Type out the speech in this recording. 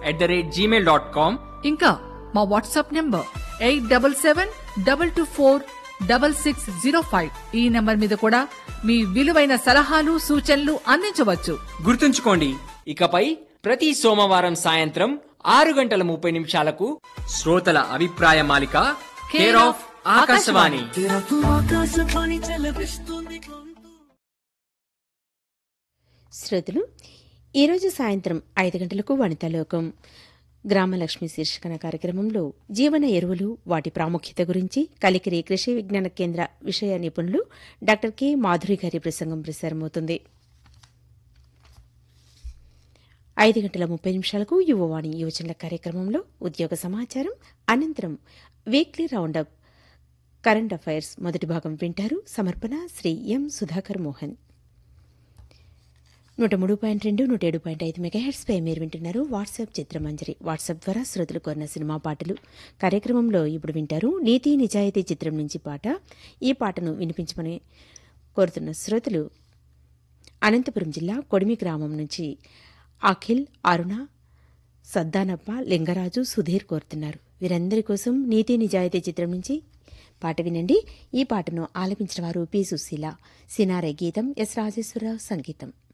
at the rate Gmail dot com ఇంకా మా WhatsApp number eight double seven double two four double six zero five ఈ number మీద కూడా మీ విలువైన సలహాలు సూచనలు అందించవచ్చు గుర్తుంచుకోండి ఇకపై ప్రతి సోమవారం సాయంత్రం ఆరు గంటల ముప్పై నిమిషాలకు శ్రోతల అభిప్రాయ మాలిక కేర్ ఆఫ్ ఆకాశవాణి శ్రోతలు ఈరోజు సాయంత్రం ఐదు గంటలకు వనితాలోకం గ్రామలక్ష్మి శీర్షికన కార్యక్రమంలో జీవన ఎరువులు వాటి ప్రాముఖ్యత గురించి కలికిరి కృషి విజ్ఞాన కేంద్ర విషయ నిపుణులు డాక్టర్ కె మాధురి గారి ప్రసంగం ప్రసారమవుతుంది ఐదు గంటల ముప్పై నిమిషాలకు యువవాణి యువజనుల కార్యక్రమంలో ఉద్యోగ సమాచారం అనంతరం వీక్లీ రౌండప్ కరెంట్ అఫైర్స్ మొదటి భాగం వింటారు సమర్పణ శ్రీ ఎం సుధాకర్ మోహన్ నూట మూడు పాయింట్ రెండు నూట ఏడు పాయింట్ ఐదు మెగాహెడ్స్ పై మీరు వింటున్నారు వాట్సాప్ చిత్రమంజరి వాట్సాప్ ద్వారా శ్రోతలు కోరిన సినిమా పాటలు కార్యక్రమంలో ఇప్పుడు వింటారు నీతి నిజాయితీ చిత్రం నుంచి పాట ఈ పాటను వినిపించమని కోరుతున్న శ్రోతలు అనంతపురం జిల్లా కొడిమి గ్రామం నుంచి అఖిల్ అరుణ సద్దానప్ప లింగరాజు సుధీర్ కోరుతున్నారు వీరందరి కోసం నీతి నిజాయితీ చిత్రం నుంచి పాట వినండి ఈ పాటను ఆలపించిన వారు పి సుశీల సినారే గీతం ఎస్ రాజేశ్వరరావు సంగీతం